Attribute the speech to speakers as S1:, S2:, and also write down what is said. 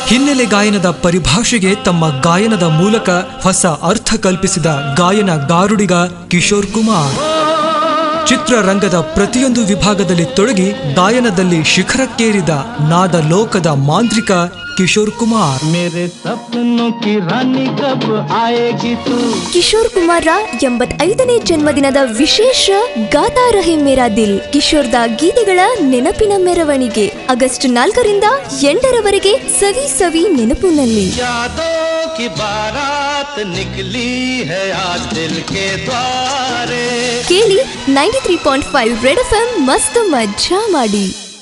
S1: ಹಿನ್ನೆಲೆ ಗಾಯನದ ಪರಿಭಾಷೆಗೆ ತಮ್ಮ ಗಾಯನದ ಮೂಲಕ ಹೊಸ ಅರ್ಥ ಕಲ್ಪಿಸಿದ ಗಾಯನ ಗಾರುಡಿಗ ಕಿಶೋರ್ ಕುಮಾರ್ ಚಿತ್ರರಂಗದ ಪ್ರತಿಯೊಂದು ವಿಭಾಗದಲ್ಲಿ ತೊಡಗಿ ಗಾಯನದಲ್ಲಿ ಶಿಖರಕ್ಕೇರಿದ ನಾದ ಲೋಕದ ಮಾಂತ್ರಿಕ ಕಿಶೋರ್ ಕುಮಾರ್
S2: मेरे सपनों की रानी कब आएगी तू
S3: ಕಿಶೋರ್ ಕುಮಾರ ಎಂಬತ್ತೈದನೇ ಜನ್ಮದಿನದ ವಿಶೇಷ ಗಾತಾ ರಹೆ ಮೇರಾ ದಿಲ್ ಕಿಶೋರ್ದ ಗೀತೆಗಳ ನೆನಪಿನ ಮೆರವಣಿಗೆ ಆಗಸ್ಟ್ ನಾಲ್ಕರಿಂದ ಎಂಟರವರೆಗೆ ಸವಿ ಸವಿ ನೆನಪಿನಲ್ಲಿ
S2: यादों की बारात निकली है आज दिल के द्वारे
S3: ಕೇಳಿ ninety three point five Red F M ಮಸ್ತ್ ಮಜ್ಜಾ ಮಾಡಿ